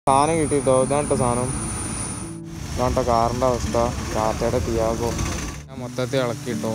സാധനം കിട്ടിട്ടോ ഇതാണ് കേട്ടോ സാധനം ഇതാണ് കേട്ടോ കാറിൻ്റെ അവസ്ഥ ടാറ്റയുടെ തിയാഗോ ഞാൻ മൊത്തത്തിൽ ഇളക്കിട്ടോ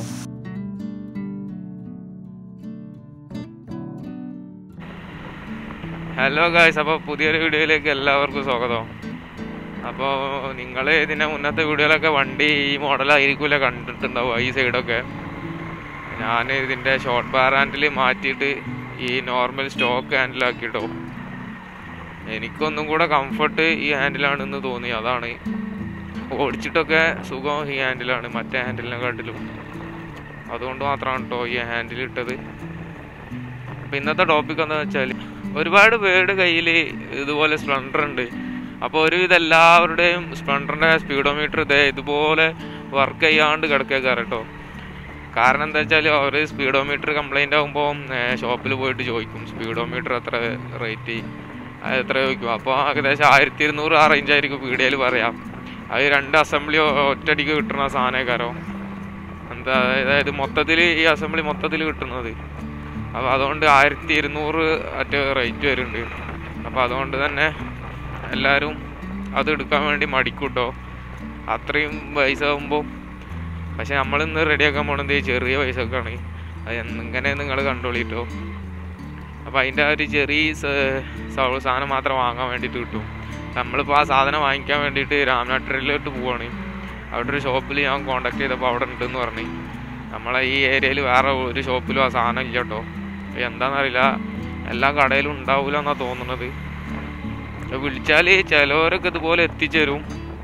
ഹലോ ഗായ്സ് അപ്പോൾ പുതിയൊരു വീഡിയോയിലേക്ക് എല്ലാവർക്കും സ്വാഗതം അപ്പോൾ നിങ്ങൾ ഇതിൻ്റെ മുന്നത്തെ വീഡിയോയിലൊക്കെ വണ്ടി ഈ മോഡലായിരിക്കില്ല കണ്ടിട്ടുണ്ടാവുക ഈ സൈഡൊക്കെ ഞാൻ ഇതിൻ്റെ ഷോർട്ട് ബാർ ഹാൻഡിൽ മാറ്റിയിട്ട് ഈ നോർമൽ സ്റ്റോക്ക് ഹാൻഡിലാക്കിട്ടോ എനിക്കൊന്നും കൂടെ കംഫർട്ട് ഈ ഹാൻഡിലാണെന്ന് തോന്നി അതാണ് ഓടിച്ചിട്ടൊക്കെ സുഖം ഈ ഹാൻഡിലാണ് മറ്റേ ഹാൻഡിലിനെക്കാട്ടിലും അതുകൊണ്ട് മാത്രമാണ് കേട്ടോ ഈ ഹാൻഡിൽ ഇട്ടത് അപ്പം ഇന്നത്തെ ടോപ്പിക് എന്താ വെച്ചാൽ ഒരുപാട് പേരുടെ കയ്യിൽ ഇതുപോലെ സ്പ്ലെൻഡർ ഉണ്ട് അപ്പോൾ ഒരുവിധം എല്ലാവരുടെയും സ്പ്ലെൻഡറിൻ്റെ സ്പീഡോമീറ്റർ ഇതേ ഇതുപോലെ വർക്ക് ചെയ്യാണ്ട് കിടക്കേക്കാറ് കേട്ടോ കാരണം എന്താ വെച്ചാൽ അവർ സ്പീഡോമീറ്റർ കംപ്ലൈൻ്റ് ആകുമ്പോൾ ഷോപ്പിൽ പോയിട്ട് ചോദിക്കും സ്പീഡോമീറ്റർ എത്ര റേറ്റ് എത്ര ചോദിക്കും അപ്പോൾ ഏകദേശം ആയിരത്തി ഇരുന്നൂറ് ആ റേഞ്ച് ആയിരിക്കും പീഡിയയിൽ പറയാം അത് രണ്ട് അസംബ്ലി ഒറ്റയടിക്ക് കിട്ടുന്ന സാധനക്കാരോ എന്താ അതായത് മൊത്തത്തിൽ ഈ അസംബ്ലി മൊത്തത്തിൽ കിട്ടുന്നത് അപ്പോൾ അതുകൊണ്ട് ആയിരത്തി ഇരുന്നൂറ് അറ്റ റേറ്റ് വരുന്നുണ്ട് അപ്പോൾ അതുകൊണ്ട് തന്നെ എല്ലാവരും അത് എടുക്കാൻ വേണ്ടി മടിക്കൂട്ടോ അത്രയും പൈസ ആകുമ്പോൾ പക്ഷെ നമ്മളിന്ന് റെഡിയാക്കാൻ പോണത് ഈ ചെറിയ പൈസക്കാണ് അത് എങ്ങനെ നിങ്ങൾ കണ്ടോളിട്ടോ അപ്പോൾ അതിൻ്റെ ആ ഒരു ചെറിയ സ- സ- സാധനം മാത്രം വാങ്ങാൻ വേണ്ടിയിട്ട് കിട്ടും നമ്മളിപ്പോൾ ആ സാധനം വാങ്ങിക്കാൻ വേണ്ടിയിട്ട് രാമനാട്ടിലോട്ട് പോവാണ് അവിടെ ഒരു ഷോപ്പിൽ ഞാൻ കോണ്ടാക്ട് ചെയ്തപ്പോൾ അവിടെ ഉണ്ടെന്ന് പറഞ്ഞു നമ്മളെ ഈ ഏരിയയിൽ വേറെ ഒരു ഷോപ്പിലും ആ സാധനം ഇല്ല കേട്ടോ എന്താണെന്നറിയില്ല എല്ലാ കടയിലും ഉണ്ടാവില്ല എന്നാണ് തോന്നുന്നത് പക്ഷെ വിളിച്ചാൽ ചിലവരൊക്കെ ഇതുപോലെ എത്തിച്ചേരും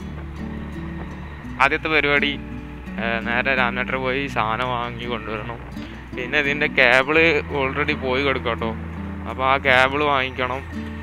ആദ്യത്തെ പരിപാടി ആ, നേരെ രാമനാട്ടർ പോയി സാധനം വാങ്ങി കൊണ്ടുവരണം പിന്നെ ഇതിൻ്റെ കേബിള് ഓൾറെഡി പോയി കിടക്കും കേട്ടോ അപ്പോൾ ആ കേബിള് വാങ്ങിക്കണം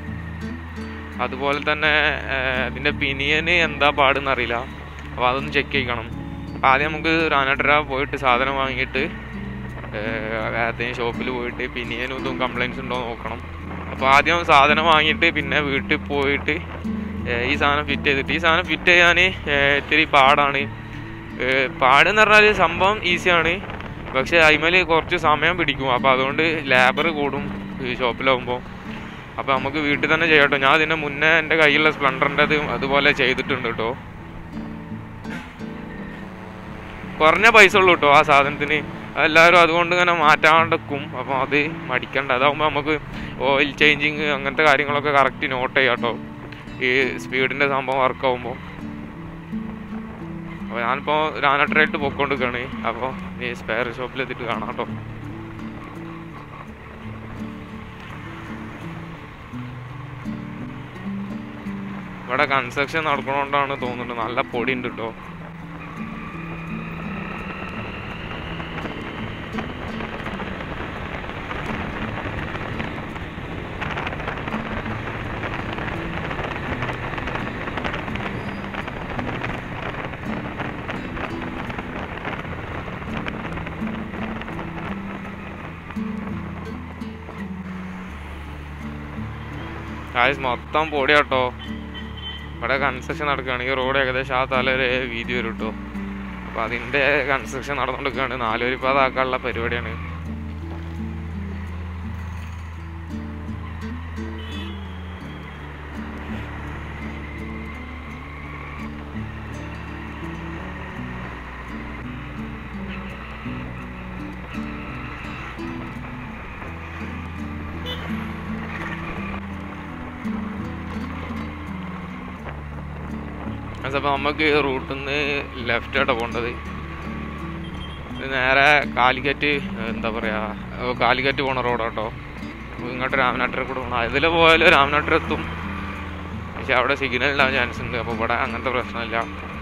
അതുപോലെ തന്നെ ആ, ഇതിൻ്റെ പിനിയന് എന്താ പാടെന്നറിയില്ല അപ്പോൾ അതൊന്ന് ചെക്ക് ചെയ്യണം അപ്പോൾ ആദ്യം നമുക്ക് രാമനാട്ടര പോയിട്ട് സാധനം വാങ്ങിയിട്ട് ഏതെങ്കിലും ഷോപ്പിൽ പോയിട്ട് പിനിയനും ഇതും കംപ്ലൈൻസ് ഉണ്ടോ എന്ന് നോക്കണം അപ്പോൾ ആദ്യം സാധനം വാങ്ങിയിട്ട് പിന്നെ വീട്ടിൽ പോയിട്ട് ഏഹ് ഈ സാധനം ഫിറ്റ് ചെയ്തിട്ട് ഈ സാധനം ഫിറ്റ് ചെയ്യാൻ ഇത്തിരി പാടാണ് ഏഹ് പാടെന്ന് പറഞ്ഞാൽ സംഭവം ഈസിയാണ് പക്ഷേ അതിമേൽ കുറച്ച് സമയം പിടിക്കും അപ്പോൾ അതുകൊണ്ട് ലേബർ കൂടും ഈ ഷോപ്പിലാവുമ്പോൾ അപ്പോൾ നമുക്ക് വീട്ടിൽ തന്നെ ചെയ്യാം കേട്ടോ ഞാൻ ഇതിൻ്റെ മുന്നേ എൻ്റെ കയ്യിലുള്ള സ്പ്ലെൻഡറിൻ്റെ അതുപോലെ ചെയ്തിട്ടുണ്ട് കേട്ടോ കുറഞ്ഞ പൈസ ഉള്ളൂ കേട്ടോ ആ സാധനത്തിന് എല്ലാവരും അതുകൊണ്ട് ഇങ്ങനെ മാറ്റാണ്ടിക്കും അപ്പോൾ അത് മടിക്കണ്ട അതാകുമ്പോൾ നമുക്ക് ഓയിൽ ചേഞ്ചിങ് അങ്ങനത്തെ കാര്യങ്ങളൊക്കെ കറക്റ്റ് നോട്ട് ചെയ്യാം കേട്ടോ ഈ സ്പീഡിൻ്റെ സംഭവം വർക്ക് ആകുമ്പോൾ അപ്പോൾ ഞാനിപ്പോൾ രാനട്ടറായിട്ട് പൊയ്ക്കൊണ്ടിരിക്കുകയാണ് അപ്പോൾ ഈ സ്പെയർ ഷോപ്പിൽ എത്തിയിട്ട് കാണാം കേട്ടോ ഇവിടെ കൺസ്ട്രക്ഷൻ നടക്കണോണ്ടാണ് തോന്നുന്നത് നല്ല പൊടി ഉണ്ട് കേട്ടോ കാശ് മൊത്തം പൊടിയാട്ടോ ഇവിടെ കൺസ്ട്രക്ഷൻ നടക്കുകയാണ് ഈ റോഡ് ഏകദേശം ആ തല വരെ വീതി വരും കേട്ടോ അപ്പോൾ അതിൻ്റെ കൺസ്ട്രക്ഷൻ നടന്നുകൊണ്ടിരിക്കുകയാണ് നാലുവരിപ്പാതാക്കാനുള്ള പരിപാടിയാണ് അപ്പോൾ നമുക്ക് റൂട്ടിൽ നിന്ന് ലെഫ്റ്റായിട്ടാണ് പോകേണ്ടത് ഇത് നേരെ കാലിക്കറ്റ് എന്താ പറയുക കാലിക്കറ്റ് പോണ റോഡാട്ടോ ഇങ്ങോട്ട് രാമനാട്ടര കൂടെ പോകണം അതിൽ പോയാലും രാമനാട്ടര എത്തും പക്ഷെ അവിടെ സിഗ്നൽ ഉണ്ടാവാൻ ചാൻസ് ഉണ്ട് അപ്പോൾ ഇവിടെ അങ്ങനത്തെ പ്രശ്നമില്ല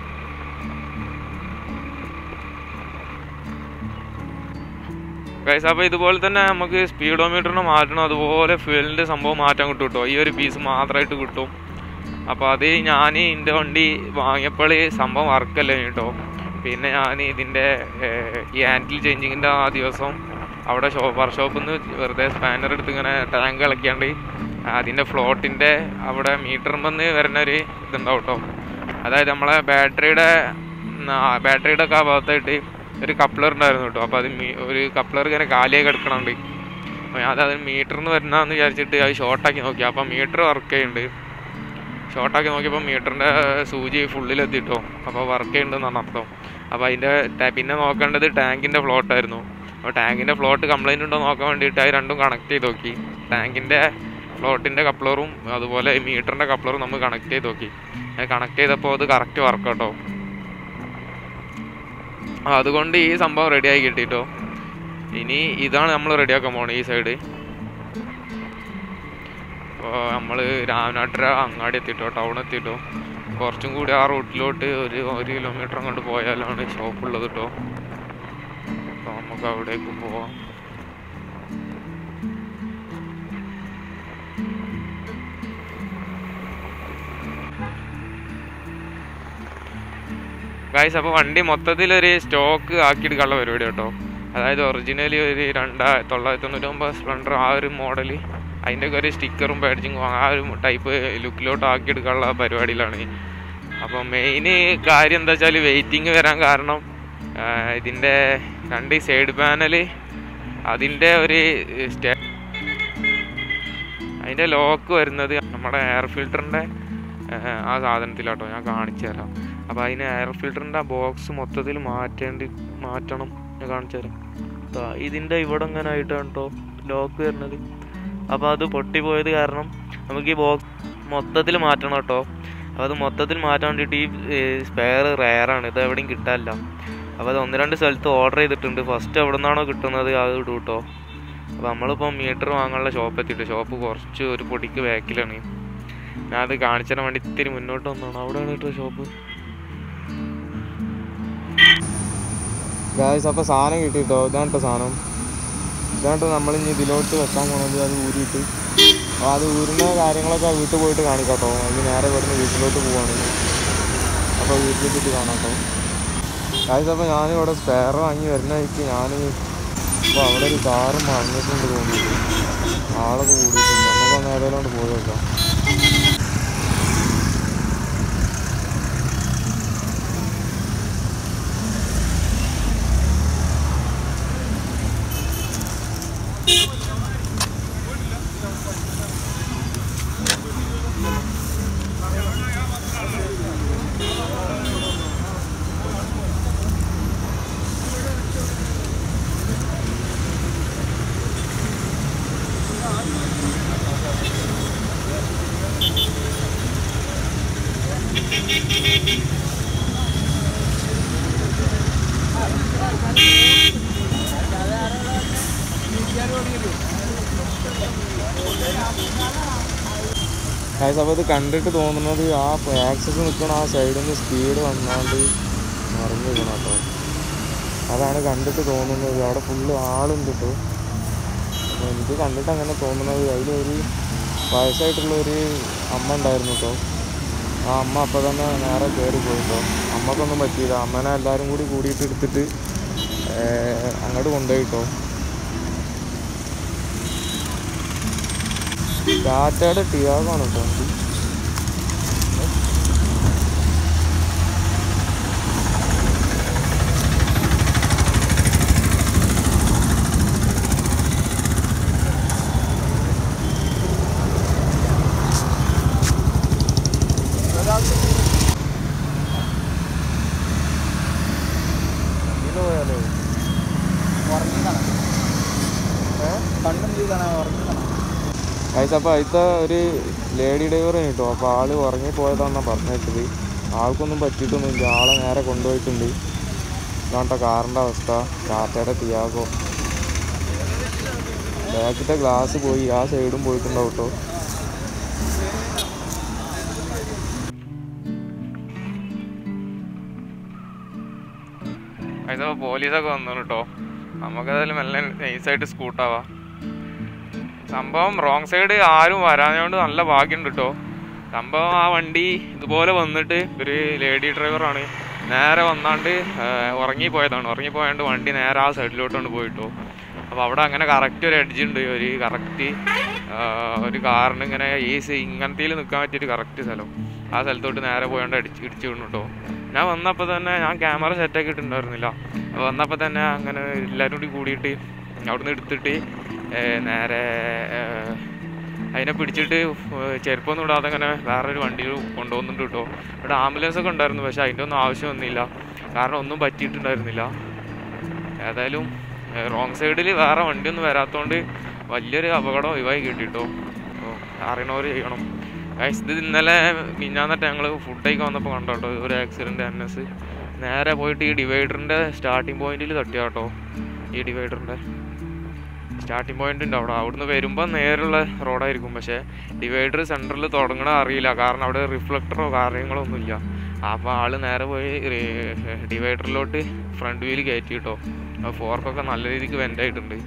ഗൈസ് അപ്പോൾ ഇതുപോലെ തന്നെ നമുക്ക് സ്പീഡോമീറ്ററിന് മാറ്റണം അതുപോലെ ഫ്യൂലിൻ്റെ സംഭവം മാറ്റാൻ കിട്ടും കേട്ടോ ഈ ഒരു പീസ് മാത്രമായിട്ട് കിട്ടും അപ്പോൾ അത് ഞാൻ എൻ്റെ വണ്ടി വാങ്ങിയപ്പോൾ സംഭവം വർക്കല്ല കേട്ടോ പിന്നെ ഞാൻ ഇതിൻ്റെ ഏഹ്, ഈ ഹാൻഡിൽ ചേഞ്ചിങ്ങിൻ്റെ ആ ദിവസം അവിടെ ഷോ വർക്ക്ഷോപ്പിൽ നിന്ന് വെറുതെ സ്പാനർ എടുത്ത് ഇങ്ങനെ ടാങ്ക് ഇളക്കിയാണ്ട് അതിൻ്റെ ഫ്ലോട്ടിൻ്റെ അവിടെ മീറ്ററിൽ വരുന്ന ഒരു ഇതുണ്ടാവും കേട്ടോ അതായത് നമ്മളെ ബാറ്ററിയുടെ ബാറ്ററിയുടെ ഒക്കെ ആ ഭാഗത്തായിട്ട് ഒരു കപ്ലർ ഉണ്ടായിരുന്നു കേട്ടോ അപ്പോൾ അത് മീ- ഒരു കപ്ലർ ഇങ്ങനെ കാലിയായി കിടക്കണുണ്ട് അപ്പോൾ ഞാൻ അത് മീറ്ററിൽ നിന്ന് വരുന്നതെന്ന് വിചാരിച്ചിട്ട് അത് ഷോർട്ടാക്കി നോക്കി അപ്പോൾ മീറ്റർ വർക്ക് ചെയ്യുന്നുണ്ട് ഷോർട്ടാക്കി നോക്കിയപ്പോൾ മീറ്ററിൻ്റെ സൂചി ഫുള്ളിലെത്തിട്ടോ അപ്പോൾ വർക്ക് ചെയ്യുന്നുണ്ടെന്നാണ് അർത്ഥം അപ്പോൾ അതിൻ്റെ പിന്നെ നോക്കേണ്ടത് ടാങ്കിൻ്റെ ഫ്ലോട്ടായിരുന്നു അപ്പോൾ ടാങ്കിൻ്റെ ഫ്ലോട്ട് കംപ്ലൈൻറ്റ് ഉണ്ടോ നോക്കാൻ വേണ്ടിയിട്ട് അത് രണ്ടും കണക്ട് ചെയ്ത് നോക്കി ടാങ്കിൻ്റെ ഫ്ലോട്ടിൻ്റെ കപ്ലറും അതുപോലെ മീറ്ററിൻ്റെ കപ്ലറും നമ്മൾ കണക്ട് ചെയ്ത് നോക്കി കണക്ട് ചെയ്തപ്പോൾ അത് കറക്റ്റ് വർക്ക് കേട്ടോ അതുകൊണ്ട് ഈ സംഭവം റെഡിയായി കിട്ടിട്ടോ ഇനി ഇതാണ് നമ്മൾ റെഡിയാക്കാൻ പോണത് ഈ സൈഡ് അപ്പോൾ നമ്മൾ രാമനാട്ടര അങ്ങാടി എത്തിട്ടോ ടൗൺ എത്തിട്ടോ കുറച്ചും കൂടി ആ റൂട്ടിലോട്ട് ഒരു ഒരു കിലോമീറ്റർ അങ്ങോട്ട് പോയാലാണ് ഷോപ്പ് ഉള്ളത് കേട്ടോ അപ്പോൾ നമുക്ക് അവിടേക്ക് പോവാം ഗായ്സ് അപ്പോൾ വണ്ടി മൊത്തത്തിലൊരു സ്റ്റോക്ക് ആക്കിയെടുക്കാനുള്ള പരിപാടി കേട്ടോ അതായത് ഒറിജിനലി ഒരു രണ്ടാ തൊള്ളായിരത്തി തൊണ്ണൂറ്റൊമ്പത് സ്പ്ലെൻഡർ ആ ഒരു മോഡൽ അതിൻ്റെ ഒക്കെ ഒരു സ്റ്റിക്കറും ബാഡ്ജിങ്ങും ആ ഒരു ടൈപ്പ് ലുക്കിലോട്ട് ആക്കിയെടുക്കാനുള്ള പരിപാടിയിലാണ് അപ്പോൾ മെയിൻ കാര്യം എന്താ വെച്ചാൽ വെയിറ്റിംഗ് വരാൻ കാരണം ആ, ഇതിൻ്റെ രണ്ട് സൈഡ് പാനൽ അതിൻ്റെ ഒരു സ്റ്റേ അതിൻ്റെ ലോക്ക് വരുന്നത് നമ്മുടെ എയർ ഫിൽറ്ററിൻ്റെ ആ സാധനത്തിലാട്ടോ ഞാൻ കാണിച്ചു തരാം അപ്പോൾ അതിന് എയർ ഫിൽറ്ററിൻ്റെ ആ ബോക്സ് മൊത്തത്തിൽ മാറ്റേണ്ടി മാറ്റണം ഞാൻ കാണിച്ചു തരാം ദാ ഇതിൻ്റെ ഇവിടെ ഇങ്ങനെ ആയിട്ടാണ് കേട്ടോ ലോക്ക് വരുന്നത് അപ്പോൾ അത് പൊട്ടിപ്പോയത് കാരണം നമുക്ക് ഈ ബോക്സ് മൊത്തത്തിൽ മാറ്റണം കേട്ടോ അപ്പോൾ അത് മൊത്തത്തിൽ മാറ്റാൻ വേണ്ടിയിട്ട് ഈ സ്പെയർ റെയറാണ് ഇത് എവിടെയും കിട്ടാനില്ല അപ്പോൾ അത് ഒന്ന് രണ്ട് സ്ഥലത്ത് ഓർഡർ ചെയ്തിട്ടുണ്ട് ഫസ്റ്റ് എവിടെ നിന്നാണോ കിട്ടുന്നത് അത് ഇടും കേട്ടോ അപ്പോൾ നമ്മളിപ്പോൾ മീറ്റർ വാങ്ങാനുള്ള ഷോപ്പ് എത്തിയിട്ട് ഷോപ്പ് കുറച്ച് ഒരു പൊടിക്ക് ബാക്കിലാണ് ഞാൻ അത് കാണിച്ചു തരാൻ വേണ്ടി ഇത്തിരി മുന്നോട്ട് വന്നതാണ് അവിടെയാണ് കേട്ടോ ഷോപ്പ് ഗായ്സ് അപ്പോൾ സാധനം കിട്ടിട്ടോ ഇതാണ് കേട്ടോ സാധനം ഇതാണ് ട്ടോ നമ്മൾ ഇനി ഇതിലോട്ട് വെക്കാൻ പോണത് അത് ഊരിയിട്ട് അപ്പോൾ അത് ഊരുന്ന കാര്യങ്ങളൊക്കെ വീട്ടിൽ പോയിട്ട് കാണിക്കാം കേട്ടോ അത് നേരെ ഇവിടുന്ന് വീട്ടിലോട്ട് പോവാണ് അപ്പോൾ വീട്ടിലെത്തിയിട്ട് കാണാം കേട്ടോ ഗായ്സ് അപ്പോൾ ഞാനിവിടെ സ്പെയർ വാങ്ങി വരുന്ന വഴിക്ക് ഞാൻ ഇപ്പോൾ അവിടെ ഒരു കാറ് മറിഞ്ഞിട്ടുണ്ട് തോന്നിയിട്ട് ആളൊക്കെ കൂടിയിട്ടുണ്ട് നമുക്ക് നേരെ പോയി നോക്കാം ഗൈസ് അപ്പോൾ ഇത് കണ്ടിട്ട് തോന്നുന്നത് ആ ആക്സസ് നിൽക്കണ ആ സൈഡിൽ നിന്ന് സ്പീഡ് വന്നാണ്ട് മറിഞ്ഞു വീണ കേട്ടോ അതാണ് കണ്ടിട്ട് തോന്നുന്നത് അവിടെ ഫുള്ള് ആളുണ്ട് കേട്ടോ അപ്പോൾ എനിക്ക് കണ്ടിട്ട് അങ്ങനെ തോന്നുന്നത് അതിലൊരു വയസ്സായിട്ടുള്ള ഒരു അമ്മ ഉണ്ടായിരുന്നു കേട്ടോ ആ അമ്മ അപ്പോൾ തന്നെ നേരെ കയറി പോയി കേട്ടോ അമ്മക്കൊന്നും പറ്റിയില്ല അമ്മനെ എല്ലാവരും കൂടി കൂടിയിട്ട് എടുത്തിട്ട് ഏർ, അങ്ങോട്ട് കൊണ്ടുപോയി കേട്ടോ ടാറ്റയുടെ ടിയാഗോ ആണ് കേട്ടോ വണ്ടി ഇതില് പോയാലോ ഗൈസ് അപ്പോൾ അതിലത്തെ ഒരു ലേഡി ഡ്രൈവർ കേട്ടോ അപ്പോൾ ആള് ഉറങ്ങി പോയതാണെന്നാണ് പറഞ്ഞിട്ടത് ആൾക്കൊന്നും പറ്റിയിട്ടൊന്നുമില്ല ആളെ നേരെ കൊണ്ടുപോയിട്ടുണ്ട് ഇതാണ്ട കാറിൻ്റെ അവസ്ഥ ടാറ്റയുടെ ടിയാഗോ ബാക്കിത്തെ ഗ്ലാസ് പോയി ആ സൈഡും പോയിട്ടുണ്ടാവും കേട്ടോ അതിപ്പോൾ പോലീസൊക്കെ വന്നു കേട്ടോ നമുക്കതിൽ മെല്ലെ നൈസായിട്ട് സ്കൂട്ടാവാം സംഭവം റോങ് സൈഡ് ആരും വരാഞ്ഞോണ്ട് നല്ല ഭാഗ്യമുണ്ട് കേട്ടോ സംഭവം ആ വണ്ടി ഇതുപോലെ വന്നിട്ട് ഒരു ലേഡി ഡ്രൈവറാണ് നേരെ വന്നാണ്ട് ഉറങ്ങി പോയതാണ് ഉറങ്ങി പോയാണ്ട് വണ്ടി നേരെ ആ സൈഡിലോട്ടാണ് പോയിട്ടോ അപ്പോൾ അവിടെ അങ്ങനെ കറക്റ്റ് ഒരു എഡ്ജ് ഉണ്ട് ഒരു കറക്റ്റ് ഒരു കാറിന് ഇങ്ങനെ ഈ സി- ഇങ്ങനത്തേൽ നിൽക്കാൻ പറ്റിയൊരു കറക്റ്റ് സ്ഥലം ആ സ്ഥലത്തോട്ട് നേരെ പോയാണ്ട് അടിച്ച് ഇടിച്ച് വീണു കേട്ടോ ഞാൻ വന്നപ്പോൾ തന്നെ ഞാൻ ക്യാമറ സെറ്റാക്കി ഇട്ടിട്ടുണ്ടായിരുന്നില്ല അപ്പോൾ വന്നപ്പോൾ തന്നെ അങ്ങനെ എല്ലാവരും കൂടി കൂടിയിട്ട് അവിടുന്ന് എടുത്തിട്ട് ഏ, നേരെ അതിനെ പിടിച്ചിട്ട് ചെരുപ്പൊന്നും ഇടാതെ അങ്ങനെ വേറൊരു വണ്ടിയിൽ കൊണ്ടുപോകുന്നുണ്ട് കേട്ടോ ഇവിടെ ആംബുലൻസ് ഒക്കെ ഉണ്ടായിരുന്നു പക്ഷെ അതിൻ്റെ ഒന്നും ആവശ്യം വന്നില്ല കാരണം ഒന്നും പറ്റിയിട്ടുണ്ടായിരുന്നില്ല ഏതായാലും റോങ് സൈഡിൽ വേറെ വണ്ടിയൊന്നും വരാത്തതുകൊണ്ട് വലിയൊരു അപകടം ഒഴിവായി കിട്ടിട്ടോ അപ്പോൾ അറിയണവർ ചെയ്യണം Guys, ഇത് ഇന്നലെ മിഞ്ഞാന്നിട്ട് ഞങ്ങൾ ഫുഡ് കഴിക്കാൻ വന്നപ്പോൾ കണ്ടോ കേട്ടോ ഒരു ആക്സിഡൻറ്റ് എൻ എസ് നേരെ പോയിട്ട് ഈ ഡിവൈഡറിൻ്റെ സ്റ്റാർട്ടിങ് പോയിന്റിൽ തട്ടിയ കേട്ടോ ഈ ഡിവൈഡറിൻ്റെ സ്റ്റാർട്ടിങ് പോയിന്റ് ഉണ്ട് അവിടെ അവിടുന്ന് വരുമ്പോൾ നേരുള്ള റോഡായിരിക്കും പക്ഷേ ഡിവൈഡർ സെൻറ്ററിൽ തുടങ്ങണ അറിയില്ല കാരണം അവിടെ റിഫ്ലക്ടറോ കാര്യങ്ങളോ ഒന്നുമില്ല അപ്പോൾ ആള് നേരെ പോയി ഡിവൈഡറിലോട്ട് ഫ്രണ്ട് വീല് കയറ്റി കേട്ടോ ഫോർക്കൊക്കെ നല്ല രീതിക്ക് വെൻ്റായിട്ടുണ്ട്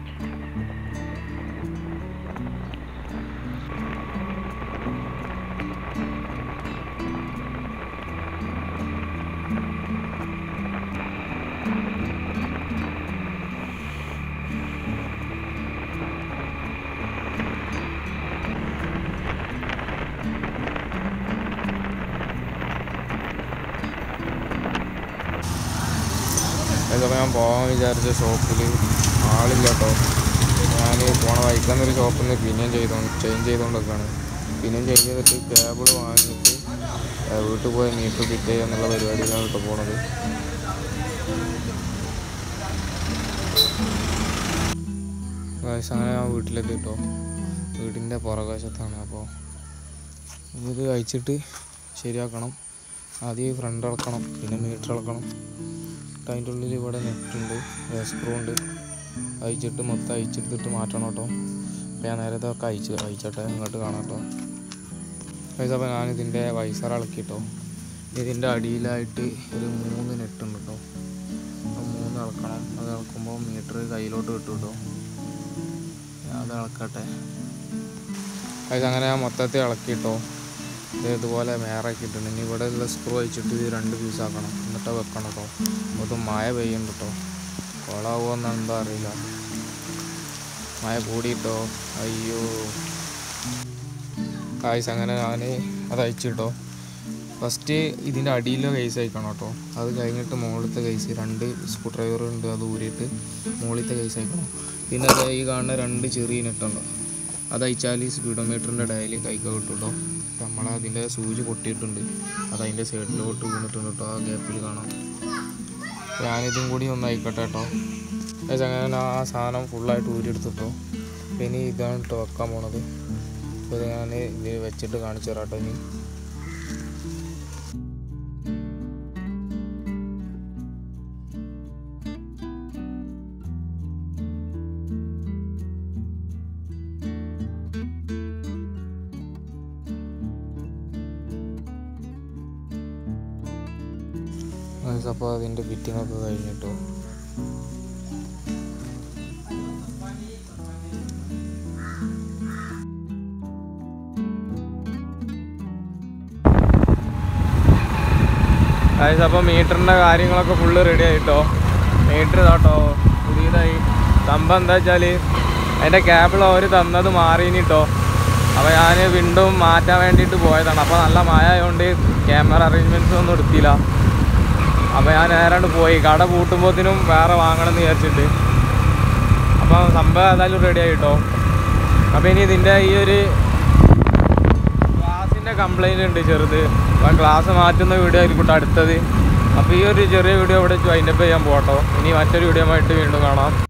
ഇതൊക്കെ ഞാൻ പോകാൻ വിചാരിച്ച ഷോപ്പിൽ ആളില്ല കേട്ടോ ഞാൻ പോണ വൈക്കുന്നൊരു ഷോപ്പിൽ നിന്ന് പിന്നെയും ചെയ്തോണ്ട് ചേഞ്ച് ചെയ്തുകൊണ്ടൊക്കെയാണ് പിന്നെയും ചേഞ്ച് ചെയ്തിട്ട് കേബിൾ വാങ്ങിയിട്ട് ഏ, വീട്ടിൽ പോയി മീറ്റർ ഫിറ്റ് ചെയ്യുക എന്നുള്ള പരിപാടിയിലാണ് കേട്ടോ പോണത് വയസ്സ് അങ്ങനെ ഞാൻ വീട്ടിലെത്തി കേട്ടോ വീടിൻ്റെ പുറകുവശത്താണ് അപ്പോൾ ഇത് അയച്ചിട്ട് ശരിയാക്കണം ആദ്യം ഫ്രണ്ട് ഇളക്കണം പിന്നെ മീറ്റർ ഇളക്കണം എന്നിട്ട് അതിൻ്റെ ഉള്ളിൽ ഇവിടെ നെറ്റുണ്ട് സ്ക്രൂ ഉണ്ട് അയച്ചിട്ട് മൊത്തം അയച്ചെടുത്തിട്ട് മാറ്റണം കേട്ടോ അപ്പോൾ ഞാൻ നേരത്തെ ഒക്കെ അയച്ച് അയച്ചോട്ടെ ഇങ്ങോട്ട് കാണാം കേട്ടോ പൈസ അപ്പോൾ ഞാനിതിൻ്റെ വൈസർ ഇളക്കിട്ടോ ഇതിൻ്റെ അടിയിലായിട്ട് ഒരു മൂന്ന് നെട്ടുണ്ട് കേട്ടോ അപ്പോൾ മൂന്ന് ഇളക്കണം അത് ഇളക്കുമ്പോൾ മീറ്റർ കയ്യിലോട്ട് കിട്ടും കേട്ടോ ഞാൻ അത് ഇളക്കട്ടെ പൈസ അങ്ങനെ ഞാൻ മൊത്തത്തിൽ ഇളക്കിട്ടോ ഇത് ഇതുപോലെ മേറാക്കിയിട്ടുണ്ട് ഇനി ഇവിടെ ഉള്ള സ്ക്രൂ അയച്ചിട്ട് ഇത് രണ്ട് പീസ് ആക്കണം എന്നിട്ട് വെക്കണം കേട്ടോ അത് മഴ പെയ്യുന്നുണ്ട് കേട്ടോ കൊളാവുമെന്ന് എന്താ അറിയില്ല മഴ കൂടിയിട്ടോ അയ്യോ കായ്സ് അങ്ങനെ ഞാൻ അത് അയച്ചിട്ടോ ഫസ്റ്റ് ഇതിൻ്റെ അടിയിലെ കേസ് അയക്കണം കേട്ടോ അത് കഴിഞ്ഞിട്ട് മുകളിലത്തെ കേസ് രണ്ട് സ്ക്രൂ ഡ്രൈവർ ഉണ്ട് അത് ഊരിയിട്ട് മുകളിലത്തെ കേസ് അയക്കണം പിന്നെ അത് ഈ കാണുന്ന രണ്ട് ചെറിയ നെട്ടുണ്ടോ അത് അയച്ചാൽ സ്പീഡോമീറ്ററിൻ്റെ ഡയലി കൈക്ക് കിട്ടും നമ്മൾ അതിൻ്റെ സൂചി പൊട്ടിയിട്ടുണ്ട് അത് അതിൻ്റെ സൈഡിലോട്ട് വീണിട്ടുണ്ട് കേട്ടോ ആ ഗ്യാപ്പിൽ കാണാം ഞാനിതും കൂടി ഒന്ന് അയക്കട്ടെ കേട്ടോ ഏകദേശം അങ്ങനെ ആ സാധനം ഫുള്ളായിട്ട് ഊരിയെടുത്തിട്ടോ പിന്നെ ഇതാണ് കേട്ടോ വെക്കാൻ പോണത് അപ്പോൾ ഇത് ഞാൻ ഇത് വെച്ചിട്ട് കാണിച്ചു തരാം കേട്ടോ ഇനി അപ്പോൾ അതിൻ്റെ ഫിറ്റിംഗ് ഒക്കെ കഴിഞ്ഞിട്ടോ ഗൈസ് അപ്പോൾ മീറ്ററിൻ്റെ കാര്യങ്ങളൊക്കെ ഫുള്ള് റെഡി ആയിട്ടോ മീറ്റർ ഇതാട്ടോ പുതിയതായി സംഭവം എന്താ വെച്ചാൽ അതിൻ്റെ കേബിൾ അവർ തന്നത് മാറിയിട്ടോ അപ്പോൾ ഞാൻ വീണ്ടും മാറ്റാൻ വേണ്ടിയിട്ട് പോയതാണ് അപ്പോൾ നല്ല മഴ ആയതുകൊണ്ട് ക്യാമറ അറേഞ്ച്മെൻറ്റ്സ് ഒന്നും എടുത്തില്ല അപ്പോൾ ഞാൻ നേരാണ്ട് പോയി കട പൂട്ടുമ്പോഴത്തേനും വേറെ വാങ്ങണം എന്ന് വിചാരിച്ചിട്ട് അപ്പോൾ സംഭവം ഏതായാലും റെഡി ആയിട്ടോ അപ്പോൾ ഇനി ഇതിൻ്റെ ഈ ഒരു ഗ്ലാസിൻ്റെ കംപ്ലൈൻറ്റ് ഉണ്ട് ചെറുത് അപ്പോൾ ഗ്ലാസ് മാറ്റുന്ന വീഡിയോ ആയിരിക്കും അടുത്തത് അപ്പോൾ ഈ ഒരു ചെറിയ വീഡിയോ ഇവിടെ വൈൻഡപ്പ് ചെയ്യാൻ പോട്ടോ ഇനി മറ്റൊരു വീഡിയോ ആയിട്ട് വീണ്ടും കാണാം